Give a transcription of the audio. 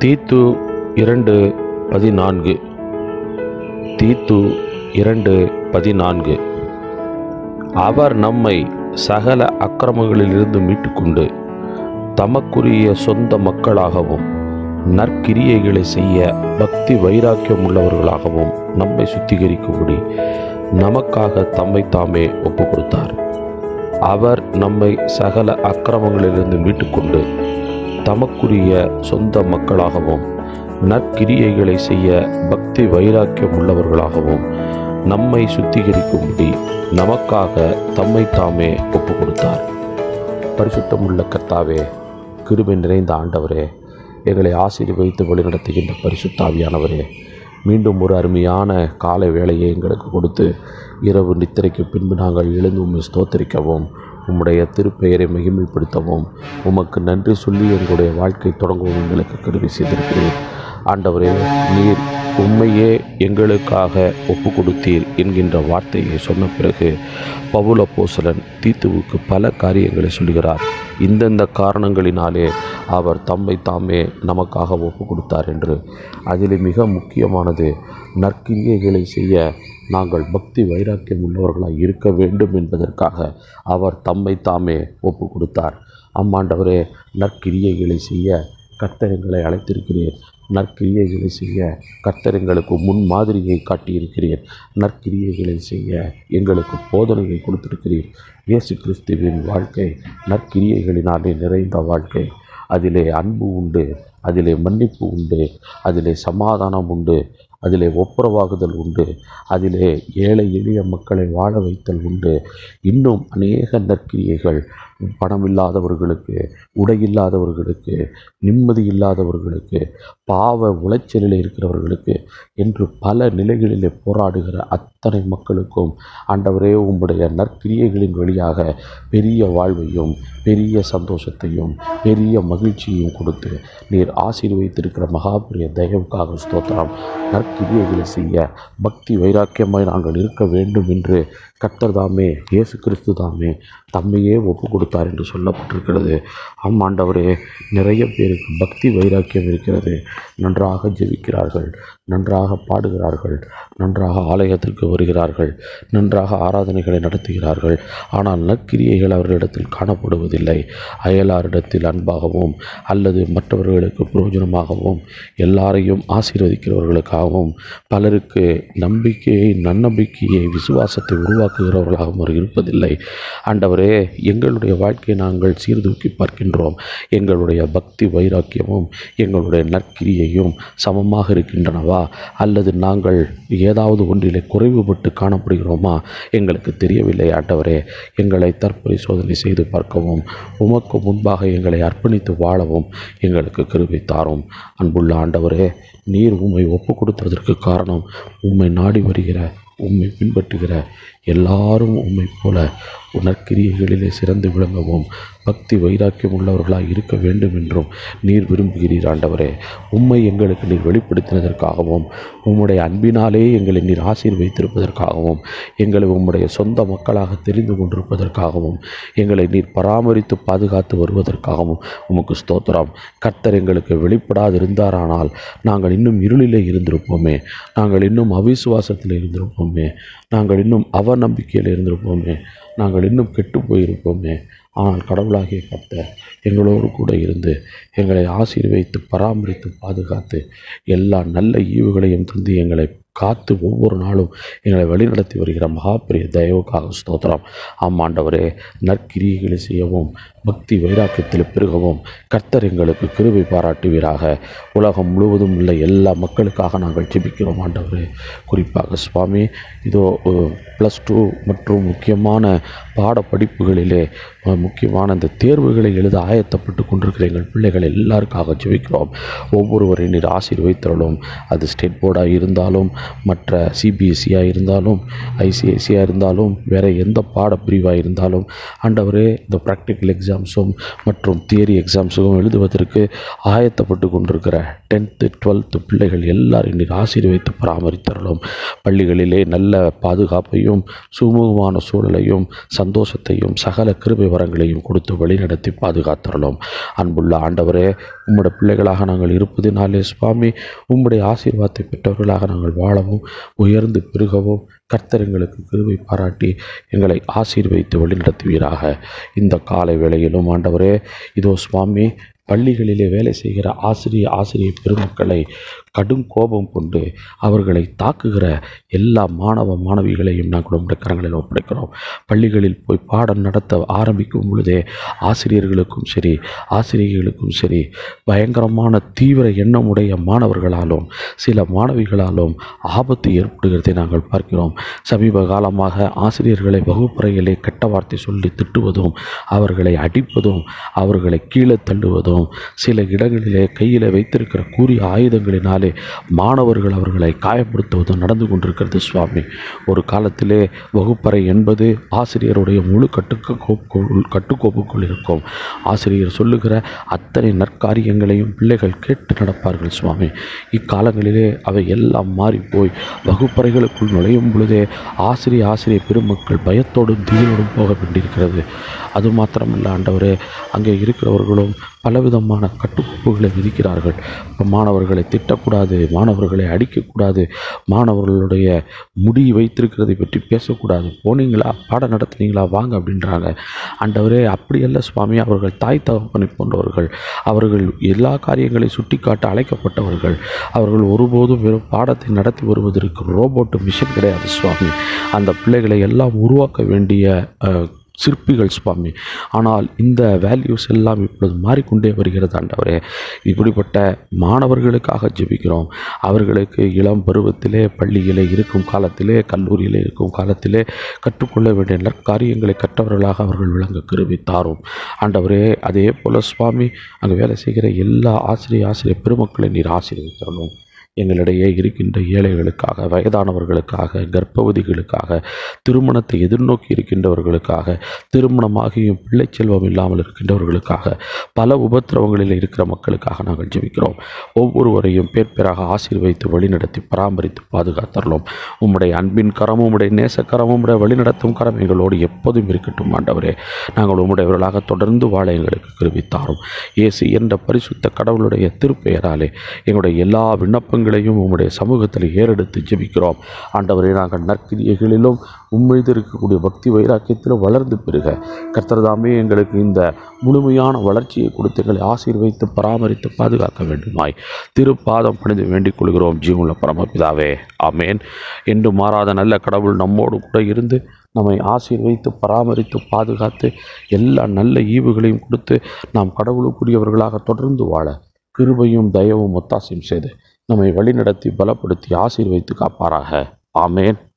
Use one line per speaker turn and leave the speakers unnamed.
தீத்து இரண்டு பதினான்கு தீத்து இரண்டு பதினான்கு அவர் நம்மை சகல அக்கிரமங்களிலிருந்து மீட்டுக்கொண்டு தமக்குரிய சொந்த மக்களாகவும் நற்கிரியைகளை செய்ய பக்தி வைராக்கியம் உள்ளவர்களாகவும் நம்மை சுத்திகரிக்கும்படி நமக்காக தம்மை தாமே ஒப்பு கொடுத்தார் அவர் நம்மை சகல அக்கிரமங்களிலிருந்து மீட்டுக்கொண்டு தமக்குரிய சொந்த மக்களாகவும் நற்கிரியைகளை செய்ய பக்தி வைராக்கியம் உள்ளவர்களாகவும் நம்மை சுத்திகரிக்கும்படி நமக்காக தம்மை தாமே ஒப்பு கொடுத்தார் பரிசுத்தமுள்ள கர்த்தாவே கிருபை நிறைந்த ஆண்டவரே எங்களை ஆசீர்வதித்து வழிநடத்துகின்ற பரிசுத்தாவியானவரே மீண்டும் ஒரு அருமையான காலை வேளையை எங்களுக்கு கொடுத்து இரவு நித்திரைக்கு பின்பு நாங்கள் எழுந்து உம்மை ஸ்தோத்தரிக்கவும் உம்முடைய திருப்பெயரை மகிமைப்படுத்தவும் உமக்கு நன்றி சொல்லி எங்களுடைய வாழ்க்கை தொடங்கவும் எங்களுக்கு கருவி செய்திருக்கிறேன் ஆண்டவரே நீர் உண்மையே எங்களுக்காக ஒப்பு கொடுத்தீர் என்கின்ற வார்த்தையை சொன்ன பிறகு பவுல போசலன் தீத்துவுக்கு பல காரியங்களை சொல்கிறார் இந்தந்த காரணங்களினாலே அவர் தம்மை தாமே நமக்காக ஒப்பு கொடுத்தார் என்று அதில் மிக முக்கியமானது நற்கிரியைகளை செய்ய நாங்கள் பக்தி வைராக்கியம் உள்ளவர்களாய் இருக்க வேண்டும் என்பதற்காக அவர் தம்மை தாமே ஒப்பு கொடுத்தார் அம்மாண்டவரே நற்கிரியைகளை செய்ய கர்த்தர் எங்களை அழைத்திருக்கிறீர் நற்கிரியைகளை செய்ய கர்த்தர் எங்களுக்கு முன் மாதிரியை காட்டியிருக்கிறீர் நற்கிரியைகளை செய்ய எங்களுக்கு போதனையை கொடுத்திருக்கிறீர் இயேசு கிறிஸ்துவின் வாழ்க்கை நற்கிரியைகளினாலே நிறைந்த வாழ்க்கை அதிலே அன்பு உண்டு அதிலே மன்னிப்பு உண்டு அதிலே சமாதானம் உண்டு அதிலே ஒப்புரவாகுதல் உண்டு அதிலே ஏழை எளிய மக்களை வாழ வைத்தல் உண்டு இன்னும் அநேக நற்கிரியைகள் பணம் இல்லாதவர்களுக்கு உடை இல்லாதவர்களுக்கு நிம்மதி இல்லாதவர்களுக்கு பாவ உளைச்சலில் இருக்கிறவர்களுக்கு என்று பல நிலைகளிலே போராடுகிற அத்தனை மக்களுக்கும் ஆண்டவரே உம்முடைய நற்கிரியைகளின் வழியாக பெரிய வாழ்வையும் பெரிய சந்தோஷத்தையும் பெரிய மகிழ்ச்சியையும் கொடுத்து நீர் ஆசீர்வதித்திருக்கிற மகாபுரிய தயவுக்காக ஸ்தோத்திரம் நற்கிரியைகளை செய்ய பக்தி வைராக்கியமாய் நாங்கள் இருக்க வேண்டும் என்று கர்த்தர் தாமே இயேசு கிறிஸ்து தாமே தம்மையே ஒப்பு கொடுத்தார் என்று சொல்லப்பட்டிருக்கிறது ஆமாண்டவரே நிறைய பேருக்கு பக்தி வைராக்கியம் இருக்கிறது நன்றாக ஜெபிக்கிறார்கள் நன்றாக பாடுகிறார்கள் நன்றாக ஆலயத்திற்கு வருகிறார்கள் நன்றாக ஆராதனைகளை நடத்துகிறார்கள் ஆனால் நற்கிரியைகள் அவர்களிடத்தில் காணப்படுவதில்லை அயலாரிடத்தில் அன்பாகவும் அல்லது மற்றவர்களுக்கு பிரயோஜனமாகவும் எல்லாரையும் ஆசீர்வதிக்கிறவர்களுக்காகவும் பலருக்கு நம்பிக்கையை நன்னம்பிக்கையை விசுவாசத்தை உருவாக்குகிறவர்களாகவும் அவர் இருப்பதில்லை ஆண்டவரே எங்களுடைய வாழ்க்கையை நாங்கள் சீர்தூக்கி பார்க்கின்றோம் எங்களுடைய பக்தி வைராக்கியமும் எங்களுடைய நற்கிரியையும் சமமாக இருக்கின்றனவா அல்லது நாங்கள் ஏதாவது ஒன்றிலே குறைவுபட்டு காணப்படுகிறோமா எங்களுக்கு தெரியவில்லை ஆண்டவரே எங்களை தற்பரிசோதனை செய்து பார்க்கவும் உமக்கு முன்பாக எங்களை அர்ப்பணித்து வாழவும் எங்களுக்கு கிருபை தாரும் அன்புள்ள ஆண்டவரே நீர் உம்மை ஒப்பு கொடுத்ததற்கு காரணம் உம்மை நாடி வருகிற உம்மை பின்பற்றுகிற எல்லாரும் உம்மை போல உணர்கிரியைகளிலே சிறந்து விளங்கவும் பக்தி வைராக்கியம் உள்ளவர்களாய் இருக்க வேண்டும் என்றும் நீர் விரும்புகிறீர் ஆண்டவரே உம்மை எங்களுக்கு நீர் வெளிப்படுத்தினதற்காகவும் உம்முடைய அன்பினாலே எங்களை நீர் ஆசீர்வைத்திருப்பதற்காகவும் எங்களை உம்முடைய சொந்த மக்களாக தெரிந்து கொண்டிருப்பதற்காகவும் எங்களை நீர் பராமரித்து பாதுகாத்து வருவதற்காகவும் உமக்கு ஸ்தோத்திரம் கர்த்தர் எங்களுக்கு வெளிப்படாதிருந்தாரானால் நாங்கள் இன்னும் இருளிலே இருந்திருப்போமே நாங்கள் இன்னும் அவிசுவாசத்தில் இருந்திருப்போமே நாங்கள் இன்னும் அவநம்பிக்கையில் இருந்திருப்போமே நாங்கள் இன்னும் கெட்டு போயிருப்போமே ஆனால் கடவுளாகிய கர்த்தர் எங்களோடு கூட இருந்து எங்களை ஆசீர்வைத்து பராமரித்து பாதுகாத்து எல்லா நல்ல ஈவுகளையும் தந்து எங்களை காத்து ஒவ்வொரு நாளும் எங்களை வழிநடத்தி வருகிற மகாபிரிய தயவுக்காக ஸ்தோத்திரம் ஆமாண்டவரே நற்கிரியைகளை செய்யவும் பக்தி வைராக்கியத்தில் பெருகவும் கர்த்தர் எங்களுக்கு கிருபை பாராட்டுவீராக உலகம் முழுவதும் உள்ள எல்லா மக்களுக்காக நாங்கள் ஜெபிக்கிறோம் ஆண்டவரே குறிப்பாக சுவாமி இதோ ப்ளஸ் டூ மற்றும் முக்கியமான பாடப்படிப்புகளிலே அஹ், முக்கியமான இந்த தேர்வுகளை எழுத ஆயத்தப்பட்டு கொண்டிருக்கிற எங்கள் பிள்ளைகள் எல்லாருக்காக ஜெபிக்கிறோம் ஒவ்வொருவரை நீர் ஆசீர்வைத்தரலும் அது ஸ்டேட் போர்டாக இருந்தாலும் மற்ற சிபிஎஸ்சியாக இருந்தாலும் ஐசிஐசியாக இருந்தாலும் வேறு எந்த பாடப்பிரிவாக இருந்தாலும் ஆண்டவரே இந்த ப்ராக்டிக்கல் எக்ஸாம்ஸும் மற்றும் தியரி எக்ஸாம்ஸும் எழுதுவதற்கு ஆயத்தப்பட்டு கொண்டிருக்கிற டென்த்து டுவெல்த்து பிள்ளைகள் எல்லாரையும் நீர் ஆசீர்வைத்து பராமரித்தரலும் பள்ளிகளிலே நல்ல பாதுகாப்பையும் சுமூகமான சூழலையும் சந்தோஷத்தையும் சகல கிருபை வரங்களையும் கொடுத்து வழிநடத்தி பாதுகாத்தரலும் அன்புள்ள ஆண்டவரே உம்முடைய பிள்ளைகளாக நாங்கள் இருப்பதினாலே சுவாமி உம்முடைய ஆசீர்வாதத்தை பெற்றவர்களாக நாங்கள் வாழவும் உயர்ந்து பெருகவும் கர்த்தர் எங்களுக்கு கிருபை பாராட்டி எங்களை ஆசீர்வைத்து வழிநடத்துவீராக இந்த காலை வேளையிலும் ஆண்டவரே இதோ சுவாமி பள்ளிகளிலே வேலை செய்கிற ஆசிரிய ஆசிரிய பெருமக்களை கடும் கோபம் கொண்டு அவர்களை தாக்குகிற எல்லா மாணவ மாணவிகளையும் நாங்கள் உங்களுடைய கரங்களில் ஒப்படைக்கிறோம் பள்ளிகளில் போய் பாடம் நடத்த ஆரம்பிக்கும் பொழுதே ஆசிரியர்களுக்கும் சரி ஆசிரியர்களுக்கும் சரி பயங்கரமான தீவிர எண்ணமுடைய மாணவர்களாலும் சில மாணவிகளாலும் ஆபத்து ஏற்படுகிறதை நாங்கள் பார்க்கிறோம் சமீப காலமாக ஆசிரியர்களை வகுப்பறையிலே கெட்ட வார்த்தை சொல்லி திட்டுவதும் அவர்களை அடிப்பதும் அவர்களை கீழே தள்ளுவதும் சில இடங்களிலே கையில் வைத்திருக்கிற கூறிய ஆயுதங்களினாலே மாணவர்கள் அவர்களை காயப்படுத்துவதும் நடந்து கொண்டிருக்கிறது சுவாமி ஒரு காலத்திலே வகுப்பறை என்பது ஆசிரியருடைய முழு கட்டுக்கோப்புக்குள் கட்டுக்கோப்புக்குள் இருக்கும் ஆசிரியர் சொல்லுகிற அத்தனை நற்காரியங்களையும் பிள்ளைகள் கேட்டு நடப்பார்கள் சுவாமி இக்காலங்களிலே அவை எல்லாம் மாறி போய் வகுப்பறைகளுக்குள் நுழையும் பொழுதே ஆசிரிய ஆசிரிய பெருமக்கள் பயத்தோடும் தீயோடும் போக வேண்டியிருக்கிறது அது மாத்திரமல்ல ஆண்டவரே அங்கே இருக்கிறவர்களும் பலவிதமான கட்டுக்கோப்புகளை விதிக்கிறார்கள் இப்போ மாணவர்களை திட்டக்கூடாது மாணவர்களை அடிக்கக்கூடாது மாணவர்களுடைய முடி வைத்திருக்கிறதை பற்றி பேசக்கூடாது போனீங்களா பாடம் நடத்துனீங்களா வாங்க அப்படின்றாங்க ஆண்டவரே அப்படியல்ல சுவாமி அவர்கள் தாய் தகப்பனை போன்றவர்கள் அவர்கள் எல்லா காரியங்களையும் சுட்டிக்காட்ட அழைக்கப்பட்டவர்கள் அவர்கள் ஒருபோதும் வெறும் பாடத்தை நடத்தி வருவதற்கு ரோபோட்டு மிஷின் கிடையாது சுவாமி அந்த பிள்ளைகளை எல்லாம் உருவாக்க வேண்டிய அஹ், சிற்பிகள் சுவாமி ஆனால் இந்த வேல்யூஸ் எல்லாம் இப்பொழுது மாறிக்கொண்டே வருகிறது ஆண்டவரே இப்படிப்பட்ட மாணவர்களுக்காக ஜெபிக்கிறோம் அவர்களுக்கு இளம் பருவத்திலே பள்ளியிலே இருக்கும் காலத்திலே கல்லூரியிலே இருக்கும் காலத்திலே கற்றுக்கொள்ள வேண்டிய நற்காரியங்களை கற்றவர்களாக அவர்கள் விளங்க கிருபி தாரும் ஆண்டவரே அதே போல சுவாமி அங்கே வேலை செய்கிற எல்லா ஆசிரியர் ஆசிரியர் பெருமக்களை நீர் ஆசீர்வதித்தரணும் எங்களிடையே இருக்கின்ற ஏழைகளுக்காக வயதானவர்களுக்காக கர்ப்பவதிகளுக்காக திருமணத்தை எதிர்நோக்கி இருக்கின்றவர்களுக்காக திருமணமாகியும் பிள்ளை செல்வம் இல்லாமல் இருக்கின்றவர்களுக்காக பல உபத்திரவங்களில் இருக்கிற மக்களுக்காக நாங்கள் ஜெபிக்கிறோம் ஒவ்வொருவரையும் பேர் பேராக ஆசீர்வைத்து வழிநடத்தி பராமரித்து பாதுகாத்தரலாம் உம்முடைய அன்பின் கரமும் உம்முடைய நேசக்கரமும் உம்முடைய வழிநடத்தும் கரம் எங்களோடு எப்போதும் இருக்கட்டும் ஆண்டவரே நாங்கள் உம்முடையவர்களாக தொடர்ந்து வாழ எங்களுக்கு கிருபித்தாரும் இயேசு என்ற பரிசுத்த கடவுளுடைய திருப்பெயராலே எங்களுடைய எல்லா விண்ணப்பங்களையும் உம்முடைய சமூகத்தில் ஏறெடுத்து ஜெபிக்கிறோம் ஆண்டவரே நாங்கள் நற்கிரியைகளிலும் உம்மீது இருக்கக்கூடிய பக்தி வைராக்கியத்திலும் வளர்ந்து பெறுக கர்த்தர்தாமே எங்களுக்கு இந்த முழுமையான வளர்ச்சியை கொடுத்து எங்களை ஆசீர்வைத்து பராமரித்து பாதுகாக்க வேண்டுமாய் திருப்பாதம் பணிந்து வேண்டிக் கொள்கிறோம் ஜீவனுள்ள பரமபிதாவே ஆமேன் என்று மாறாத நல்ல கடவுள் நம்மோடு கூட இருந்து நம்மை ஆசீர்வைத்து பராமரித்து பாதுகாத்து எல்லா நல்ல ஈவுகளையும் கொடுத்து நாம் கடவுளுக்குரியவர்களாக தொடர்ந்து வாழ கிருபையும் தயவும் ஒத்தாசையும் செய்து நம்மை வழிநடத்தி பலப்படுத்தி ஆசீர்வைத்து காப்பாராக ஆமேன்